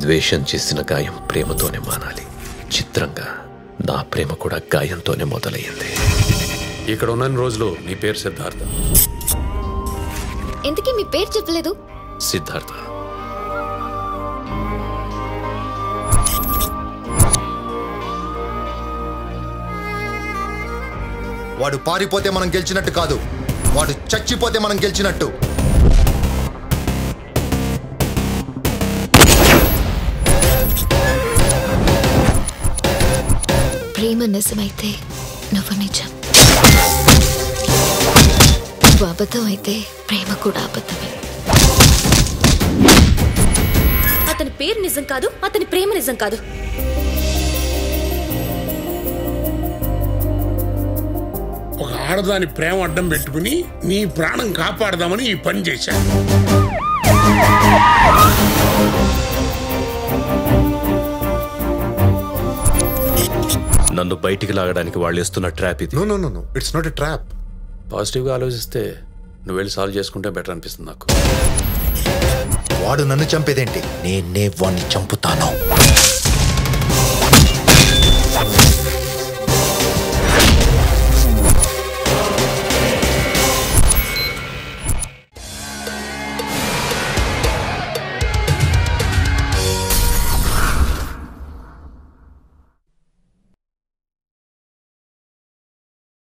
ద్వేషం చేసిన గాయం ప్రేమతోనే మానాలి చిత్రంగా నా ప్రేమ కూడా గాయంతోనే మొదలయ్యింది ఇక్కడ ఉన్న రోజులు నీ పేరు సిద్ధార్థ ఎందుకే మీ పేరు చెప్పలేదు సిద్ధార్థ వాడు పారిపోతే మనం గెలిచినట్టు కాదు వాడు చచ్చిపోతే మనం గెలిచినట్టు ప్రేమ నిజమైతే నువ్వు నిజం నువ్వు అబద్ధం అయితే ప్రేమ కూడా అబద్ధమే అతని పేరు నిజం కాదు అతని ప్రేమ నిజం కాదు ఒక ఆడదాని ప్రేమ అడ్డం పెట్టుకుని నీ ప్రాణం కాపాడదామని ఈ పని చేశా నన్ను బయటికి లాగడానికి వాళ్ళు ఇస్తున్న ట్రాప్ ఇది no no no no it's not a trap పాజిటివ్గా ఆలోచిస్తే నువ్వు వెళ్ళి సాల్వ్ చేసుకుంటే బెటర్ అనిపిస్తుంది నాకు వాడు నన్ను చంపేదేంటి నేనే వాడిని చంపుతాను